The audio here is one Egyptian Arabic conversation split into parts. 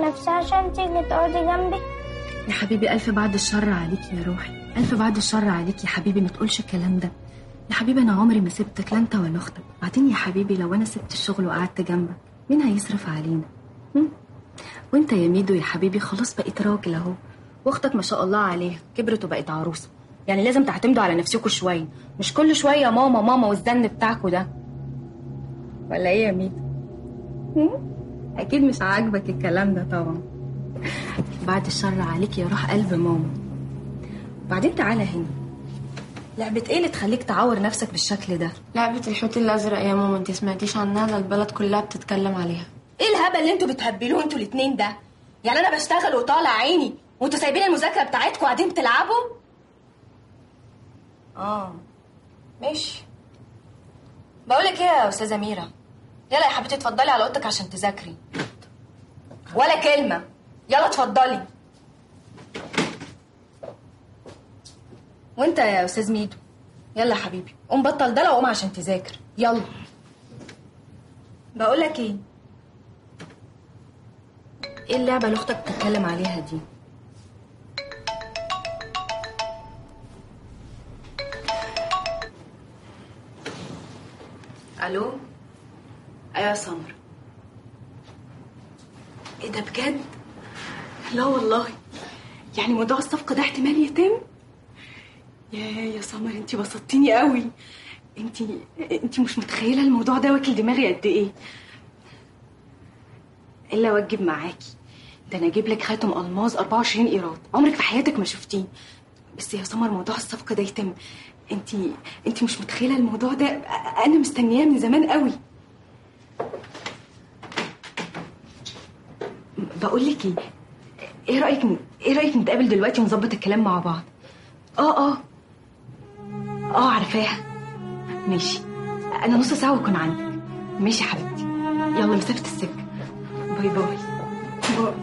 نفسها عشان تيجي تقعدي جنبي يا حبيبي ألف بعد الشر عليك يا روحي ألف بعد الشر عليك يا حبيبي ما تقولش الكلام ده يا حبيبي أنا عمري ما سبتك لا أنت ولا أختك بعدين يا حبيبي لو أنا سبت الشغل وقعدت جنبك مين هيصرف علينا هم؟ وأنت يا ميدو يا حبيبي خلاص بقيت راجل أهو وأختك ما شاء الله عليها كبرت وبقت عروسة يعني لازم تعتمدوا على نفسكوا شوية مش كل شوية ماما ماما والزن بتاعكوا ده ولا إيه يا ميدو؟ هم؟ أكيد مش عاجبك الكلام ده طبعا بعد الشر عليك يا روح قلب ماما بعدين تعالى هنا لعبة ايه اللي تخليك تعور نفسك بالشكل ده؟ لعبة الحوت الأزرق يا ماما انت سمعتيش عنها ده البلد كلها بتتكلم عليها ايه الهبل اللي انتوا بتهبلوه انتوا الاتنين ده؟ يعني انا بشتغل وطالع عيني وانتوا سايبين المذاكرة بتاعتكم وقاعدين تلعبوا؟ اه ماشي بقول لك ايه يا استاذة ميرا يلا يا حبيبتي اتفضلي على اوضتك عشان تذاكري ولا كلمة يلا اتفضلي وانت يا استاذ ميدو يلا يا حبيبي قوم بطل ده وقوم عشان تذاكر يلا بقول لك ايه ايه اللعبه اللي اختك بتتكلم عليها دي الو ايوه يا سمر ايه ده بجد لا والله يعني موضوع الصفقه ده احتمال يتم يا يا سمر انتي بسطتيني قوي انتي انتي مش متخيله الموضوع ده واكل دماغي قد ايه الا اوجب معاكي ده انا اجيب لك خاتم الماظ 24 ايراد عمرك في حياتك ما شفتيه بس يا سمر موضوع الصفقه ده يتم انتي انتي مش متخيله الموضوع ده انا مستنياه من زمان قوي بقول لك ايه ايه رايك ايه رايك نتقابل دلوقتي ونظبط الكلام مع بعض اه اه اه عارفاها ماشي انا نص ساعه واكون عندك ماشي يا حبيبتي يلا مسافه السكه باي باي باي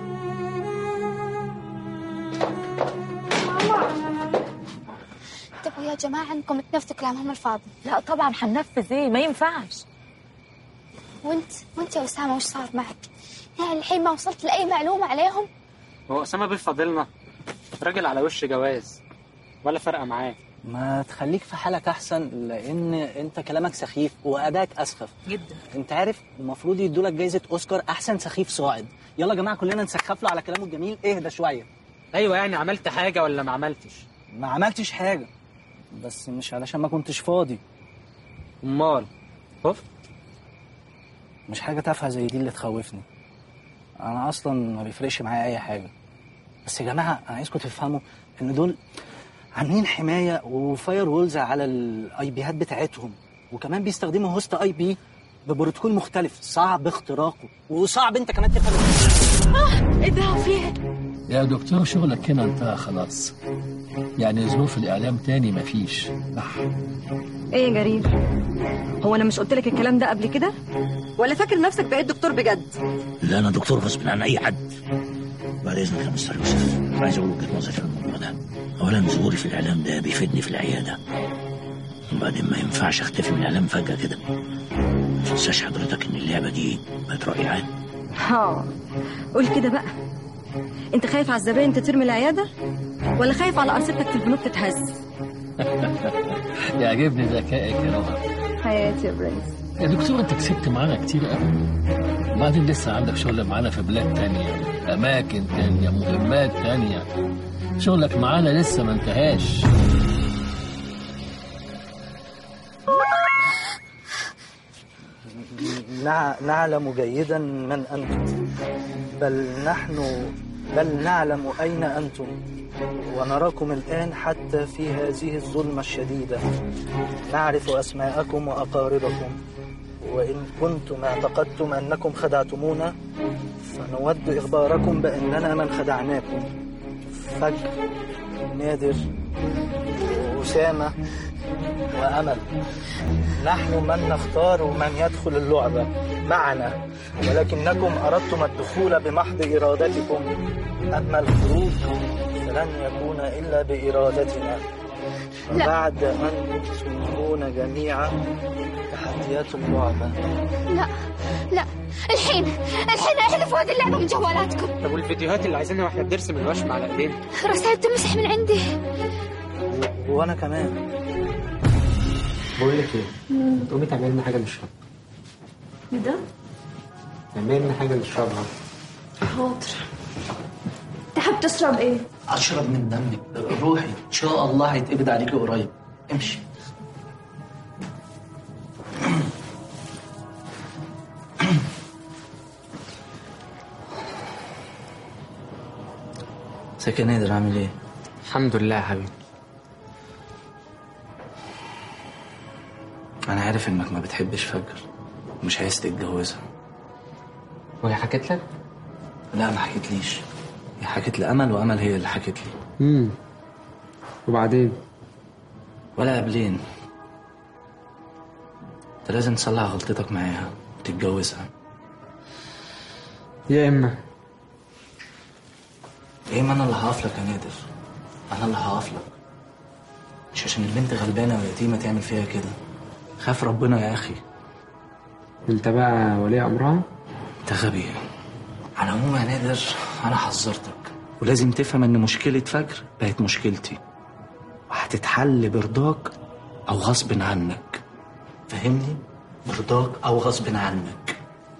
طب يا جماعة انكم تنفذوا كلامهم الفاضي لا طبعا هننفذ ايه ما ينفعش وانت وانت يا أسامة وش صار معك؟ يعني الحين ما وصلت لأي معلومة عليهم؟ هو اسامه بيه فاضلنا راجل على وش جواز ولا فارقه معاه ما تخليك في حالك احسن لان انت كلامك سخيف وادائك اسخف جدا انت عارف المفروض يدولك جايزه اوسكار احسن سخيف صاعد يلا يا جماعه كلنا نسخف له على كلامه الجميل اهدى شويه ايوه يعني عملت حاجه ولا ما عملتش ما عملتش حاجه بس مش علشان ما كنتش فاضي امال خفت مش حاجه تافهه زي دي اللي تخوفني انا اصلا ما بيفرقش معايا اي حاجه بس يا جماعه انا عايزكم تفهموا ان دول عاملين حمايه وفاير وولز على الاي بيهات بتاعتهم وكمان بيستخدموا هوست اي بي ببروتوكول مختلف صعب اختراقه وصعب انت كمان تفهم ايه ده فيه يا دكتور شغلك هنا انتهى خلاص يعني ظروف الإعلام تاني مفيش بح ايه يا جرير هو انا مش قلت لك الكلام ده قبل كده ولا فاكر نفسك بقيت دكتور بجد لا انا دكتور غصب عن اي حد بعد اذنك يا مستر يوسف عايز اقول وجهه نظري في الموضوع ده اولا ظهوري في الاعلام ده بيفيدني في العياده وبعدين ما ينفعش اختفي من الاعلام فجاه كده ما تنساش حضرتك ان اللعبه دي بقت راي عام ها قول كده بقى انت خايف على الزباين ترمي العياده ولا خايف على ارصدتك في البنوك تتهز يعجبني ذكائك يا روحة حياتي يا برنس يا دكتور انت كسبت معانا كتير قوي وبعدين لسه عندك شغل معانا في بلاد تانية أماكن تانية مهمات تانية شغلك معانا لسه ما انتهاش نع... نعلم جيدا من أنتم بل نحن بل نعلم أين أنتم ونراكم الآن حتى في هذه الظلمة الشديدة نعرف أسماءكم وأقاربكم وإن كنتم اعتقدتم أنكم خدعتمونا فنود إخباركم بأننا من خدعناكم فجر نادر وأسامة وأمل نحن من نختار من يدخل اللعبة معنا ولكنكم أردتم الدخول بمحض إرادتكم أما الخروج فلن يكون إلا بإرادتنا لا. وبعد أن تنهون جميعا تحديات اللعبة لا لا الحين الحين احذفوا هذه اللعبة من جوالاتكم طب والفيديوهات اللي عايزينها واحنا بنرسم الوشم على ايدينا رسائل تمسح من عندي وانا كمان بقول لك ايه تقومي تعملي لنا حاجه نشربها ده تعملي لنا حاجه نشربها حاضر تحب تشرب ايه اشرب من دمك روحي ان شاء الله هيتقبض عليكي قريب امشي ازيك يا نادر عامل ايه؟ الحمد لله يا حبيبي انا عارف انك ما بتحبش فجر ومش عايز تتجوزها وهي حكت لك لا ما حكيتليش هي حكت لامل وامل هي اللي حكت لي امم وبعدين ولا قبلين انت لازم تصلح غلطتك معاها وتتجوزها يا اما ايه ما انا اللي هقف لك يا نادر انا اللي هقف لك مش عشان البنت غلبانه ويتيمه تعمل فيها كده خاف ربنا يا اخي انت بقى ولي امرها انت غبي على العموم يا نادر انا حذرتك ولازم تفهم ان مشكله فجر بقت مشكلتي وهتتحل برضاك او غصب عنك فاهمني برضاك او غصب عنك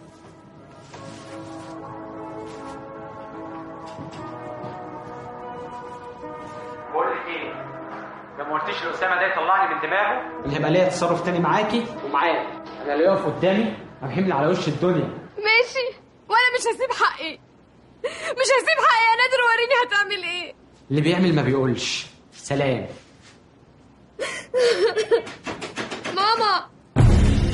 بقول لك ايه ده ما قلتيش لاسامه ده يطلعني من دماغه اللي هيبقى ليا تصرف تاني معاكي ومعايا انا اللي يقف قدامي هحمل على وش الدنيا ماشي وانا مش هسيب حقي مش هسيب حقي يا نادر وريني هتعمل ايه اللي بيعمل ما بيقولش سلام ماما